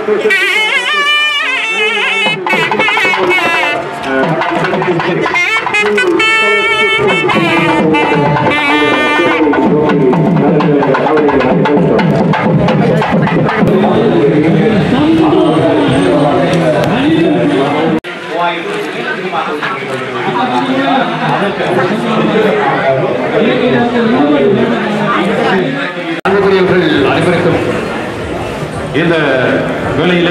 அன்புக்குரியவர்கள் அனைவருக்கும் இந்த வேளையிலே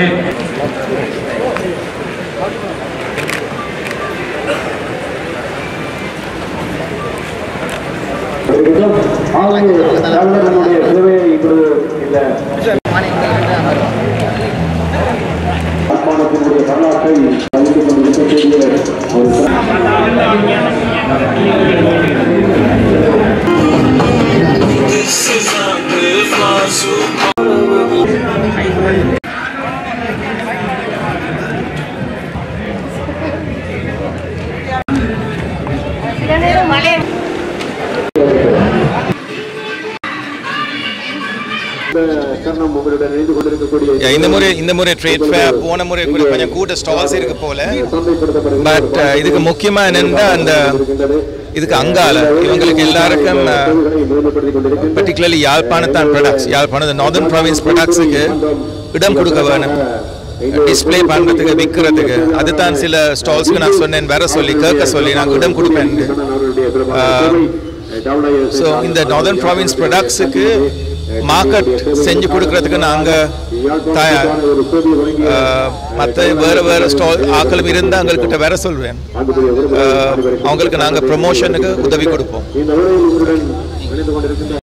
Yeah, இந்த முறை இந்த முறை ட்ரேட் ஃபேர் போன முறை கூட கொஞ்சம் கூட ஸ்டால்ஸ் இருக்கு போல பட் இதுக்கு முக்கியமா என்னன்னா அந்த இதுக்கு அங்கால இவங்களுக்கு எல்லாருக்கும் பர்டிகுலர்லி யாழ்ப்பாணத்தான் ப்ராடக்ட்ஸ் யாழ்ப்பாணம் நார்தர்ன் ப்ராவின்ஸ் ப்ராடக்ட்ஸுக்கு இடம் கொடுக்க வேணும் டிஸ்ப்ளே பண்றதுக்கு விற்கிறதுக்கு அதுதான் சில ஸ்டால்ஸ்க்கு நான் சொன்னேன் வர சொல்லி கேட்க சொல்லி நாங்கள் இடம் கொடுப்பேன் ஸோ இந்த நார்தர்ன் ப்ராவின்ஸ் ப்ராடக்ட்ஸுக்கு மார்க்கெட் செஞ்சு கொடுக்கறதுக்கு நாங்கள் தயார் மற்ற வேறு வேறு ஸ்டால் ஆக்களும் இருந்தால் அவங்கக்கிட்ட வர சொல்வேன் அஹ், அவங்களுக்கு நாங்கள் ப்ரமோஷனுக்கு உதவி கொடுப்போம்